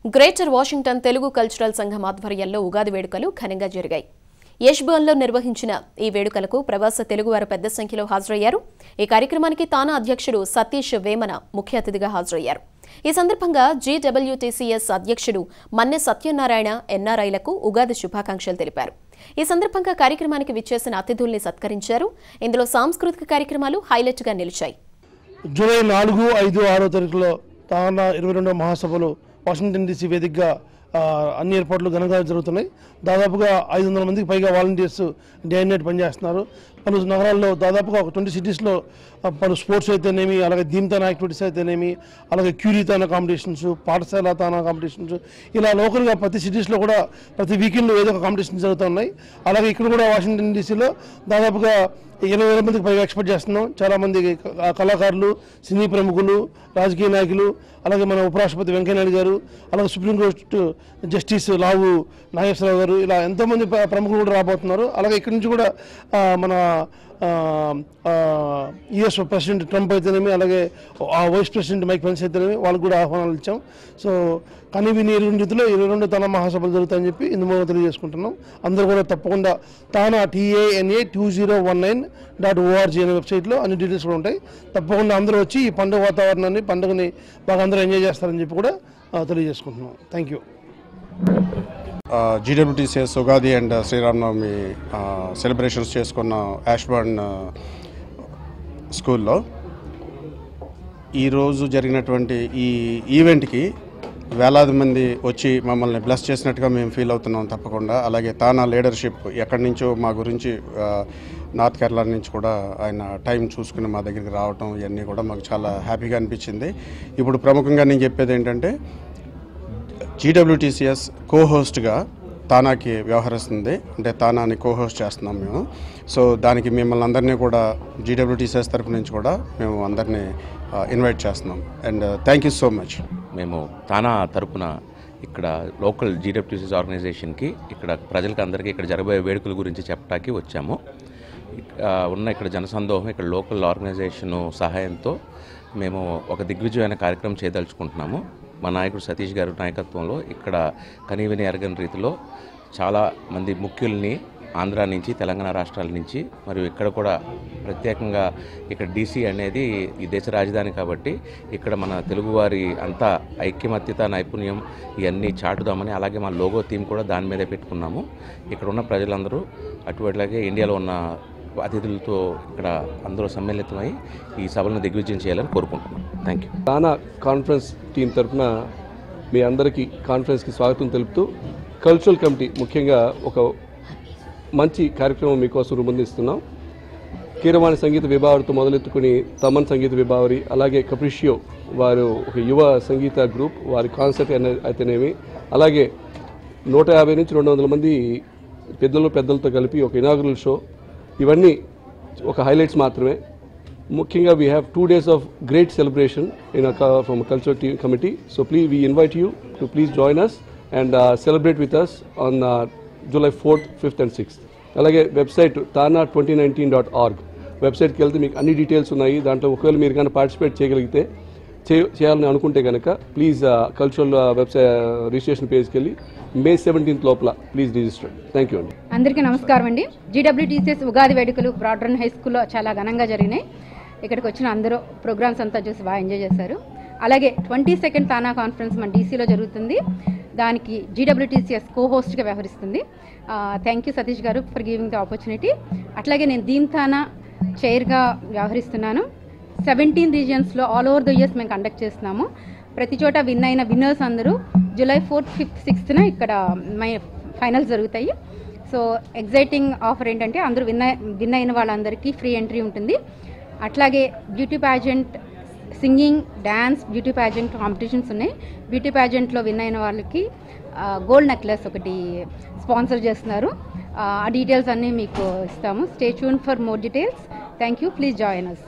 greater Washington Telugu cultural సంఘం ఆధ్వర్యంలో ఉగాది వేడుకలు ఘనంగా జరిగాయి యష్బర్న్లో నిర్వహించిన ఈ వేడుకలకు ప్రవాస తెలుగువారు పెద్ద సంఖ్యలో హాజరయ్యారు ఈ కార్యక్రమానికి తానా అధ్యక్షుడు సతీష్ వేమన ముఖ్య అతిథిగా హాజరయ్యారు ఈ సందర్భంగా జీడబ్ల్యూటీసీఎస్ అధ్యక్షుడు మన్నె సత్యనారాయణ ఎన్ఆర్ఐలకు ఉగాది శుభాకాంక్షలు తెలిపారు ఈ సందర్భంగా కార్యక్రమానికి విచ్చేసిన అతిథుల్ని సత్కరించారు ఇందులో సాంస్కృతిక కార్యక్రమాలు హైలైట్గా నిలిచాయి జూలై నాలుగు ఐదు ఆరో తారీఖులో తానా ఇరవై రెండవ మహాసభలు వాషింగ్టన్ డీసీ వేదికగా ఆ, అన్ని ఏర్పాట్లు ఘనంగా జరుగుతున్నాయి దాదాపుగా ఐదు వందల మందికి పైగా వాలంటీర్స్ డే అండ్ నైట్ పనిచేస్తున్నారు పలు నగరాల్లో దాదాపుగా ఒక ట్వంటీ సిటీస్లో ఆ, పలు స్పోర్ట్స్ అయితేనేమి అలాగే దీమ్తాన యాక్టివిటీస్ అయితేనేమి అలాగే క్యూరీ తానా కాంపిటీషన్స్ పాఠశాల తానా కాంపిటీషన్స్ ఇలా లోకల్గా ప్రతి సిటీస్లో కూడా ప్రతి వీకెండ్ ఏదో ఒక కాంపిటీషన్ జరుగుతున్నాయి అలాగే ఇక్కడ కూడా వాషింగ్టన్ డీసీలో దాదాపుగా ఇరవై వేల మందికి పైగా ఎక్స్పెక్ట్ చేస్తున్నాం చాలామంది క- కళాకారులు సినీ ప్రముఖులు రాజకీయ నాయకులు అలాగే మన ఉపరాష్ట్రపతి వెంకయ్యనాయుడు గారు అలాగే సుప్రీంకోర్టు జస్టిస్ లావు నాగేశ్వరరావు గారు ఇలా ఎంతోమంది ప్ర- ప్రముఖులు కూడా రాబోతున్నారు అలాగే ఇక్కడి నుంచి కూడా ఆ, మన యుఎస్ ప్రెసిడెంట్ ట్రంప్ అయితేనేమి అలాగే ఆ వైస్ ప్రెసిడెంట్ మైక్ పెన్స్ అయితేనేమి వాళ్ళకు కూడా ఆహ్వానాలు ఇచ్చాం సో కానీ విని ఇరవై రీతిలో ఇరవై రెండు తన మహాసభలు జరుగుతాయని చెప్పి ఇందు మూలంగా తెలియజేసుకుంటున్నాం అందరూ కూడా తప్పకుండా TANA T A N A two zero one nine dot O R G అనే వెబ్సైట్లో అన్ని డీటెయిల్స్ కూడా ఉంటాయి తప్పకుండా అందరూ వచ్చి ఈ పండుగ వాతావరణాన్ని పండుగని బాగా అందరూ ఎంజాయ్ చేస్తారని చెప్పి కూడా ఆ, తెలియజేసుకుంటున్నాం thank you G W T C S Ugadi and Sri Rama Navami celebrations చేసుకున్న యాష్బర్న్ స్కూల్లో ఈరోజు జరిగినటువంటి ఈ ఈవెంట్కి వేలాది మంది వచ్చి మమ్మల్ని బ్లెస్ చేసినట్టుగా మేము ఫీల్ అవుతున్నాం తప్పకుండా అలాగే తానా లీడర్షిప్ ఎక్కడి నుంచో మా గురించి ఆ, నార్త్ కేరళ నుంచి కూడా ఆయన టైం చూసుకుని మా దగ్గరికి రావటం ఇవన్నీ కూడా మాకు చాలా హ్యాపీగా అనిపించింది ఇప్పుడు ప్రముఖంగా నేను చెప్పేది ఏంటంటే జీడబ్ల్యూటీసీఎస్ కో హోస్ట్గా తానాకి వ్యవహరిస్తుంది అంటే తానాని కో హోస్ట్ చేస్తున్నాం మేము సో దానికి మిమ్మల్ని అందరినీ కూడా జీడబ్ల్యూటీసీఎస్ తరపు నుంచి కూడా మేము అందరినీ ఇన్వైట్ చేస్తున్నాం and thank you so much మేము తానా తరపున ఇక్కడ లోకల్ జీడబ్ల్యూసీస్ ఆర్గనైజేషన్కి ఇక్కడ ప్రజలకు అందరికీ ఇక్కడ జరగబోయే వేడుకల గురించి చెప్పడానికి వచ్చాము ఇక ఉన్న ఇక్కడ జనసందోహం ఇక్కడ లోకల్ ఆర్గనైజేషన్ సహాయంతో మేము ఒక దిగ్విజయమైన కార్యక్రమం చేయదలుచుకుంటున్నాము మా నాయకుడు సతీష్ గారి నాయకత్వంలో ఇక్కడ కనీవిని ఎరగని రీతిలో చాలా మంది ముఖ్యుల్ని ఆంధ్ర నుంచి తెలంగాణ రాష్ట్రాల నుంచి మరియు ఇక్కడ కూడా ప్రత్యేకంగా ఇక్కడ డీసీ అనేది ఈ దేశ రాజధాని కాబట్టి ఇక్కడ మన తెలుగువారి అంతా ఐక్యమత్యత నైపుణ్యం ఇవన్నీ చాటుదామని అలాగే మన లోగో థీమ్ కూడా దాని మీదే పెట్టుకున్నాము ఇక్కడ ఉన్న ప్రజలందరూ అటువంటిలాగే ఇండియాలో ఉన్న అతిథులతో ఇక్కడ అందరూ సమ్మిళితమై ఈ సభలను దిగ్విజయం చేయాలని కోరుకుంటున్నాం thank you TANA conference team తరఫున మీ అందరికీ కాన్ఫరెన్స్కి స్వాగతం తెలుపుతూ కల్చరల్ కమిటీ ముఖ్యంగా ఒక మంచి కార్యక్రమం మీకోసం రూపొందిస్తున్నాం కీరవాణి సంగీత విభావరితో మొదలెత్తుకుని తమన్ సంగీత విభావరి అలాగే కప్రిషియో వారు ఒక యువ సంగీత గ్రూప్ వారి కాన్సర్ట్ అనే- అయితేనేమి అలాగే నూట యాభై నుంచి రెండు వందల మంది పెద్దలు పెద్దలతో కలిపి ఒక ఇనాగురల్ షో ఇవన్నీ ఒక హైలైట్స్ మాత్రమే ముఖ్యంగా we have two days of great celebration in from cultural team committee so please we invite you to please join us and celebrate with us on July fourth fifth and sixth అలాగే website TANA twenty nineteen dot org వెబ్సైట్కి వెళ్తే మీకు అన్ని details ఉన్నాయి దాంట్లో ఒకవేళ మీరు కానీ పార్టిసిపేట్ చేయగలిగితే చే చేయాలని అనుకుంటే కనుక ప్లీజ్ కల్చరల్ వెబ్సైట్ రిజిస్ట్రేషన్ పేజ్కి వెళ్ళి మే సెవెంటీన్త్ లోపల ప్లీజ్ రిజిస్టర్ థ్యాంక్ యూ అండి అందరికీ నమస్కారం అండి జీడబ్ల్యూటీసీఎస్ ఉగాది వేడుకలు బ్రాడ్రన్ హై స్కూల్లో చాలా ఘనంగా జరిగినాయి ఇక్కడికి వచ్చిన అందరూ ప్రోగ్రామ్స్ అంతా చూసి బాగా ఎంజాయ్ చేశారు అలాగే ట్వంటీ సెకండ్ తానా కాన్ఫరెన్స్ మన డీసీలో జరుగుతుంది దానికి జీడబ్ల్యూటీసీఎస్ కో హోస్ట్గా వ్యవహరిస్తుంది థ్యాంక్ యూ సతీష్ గారు ఫర్ గివింగ్ ద ఆపర్చునిటీ అట్లాగే నేను దీన్ తానా చైర్గా వ్యవహరిస్తున్నాను సెవెంటీన్ రీజియన్స్లో ఆల్ ఓవర్ ద ఇయర్స్ మేము కండక్ట్ చేస్తున్నాము ప్రతి చోట విన్ అయిన విన్నర్స్ అందరూ జూలై ఫోర్త్ ఫిఫ్త్ సిక్స్త్న ఇక్కడ మై ఫైనల్స్ జరుగుతాయి సో ఎగ్జైటింగ్ ఆఫర్ ఏంటంటే అందరూ విన్ అయి- విన్ అయిన వాళ్ళందరికీ ఫ్రీ ఎంట్రీ ఉంటుంది అట్లాగే beauty pageant singing dance beauty pageant competitions ఉన్నాయి బ్యూటీ ప్యాజెంట్లో విన్ అయిన వాళ్ళకి గోల్డ్ నెక్లెస్ ఒకటి స్పాన్సర్ చేస్తున్నారు ఆ డీటెయిల్స్ అన్నీ మీకు ఇస్తాము stay tune for more details thank you please join us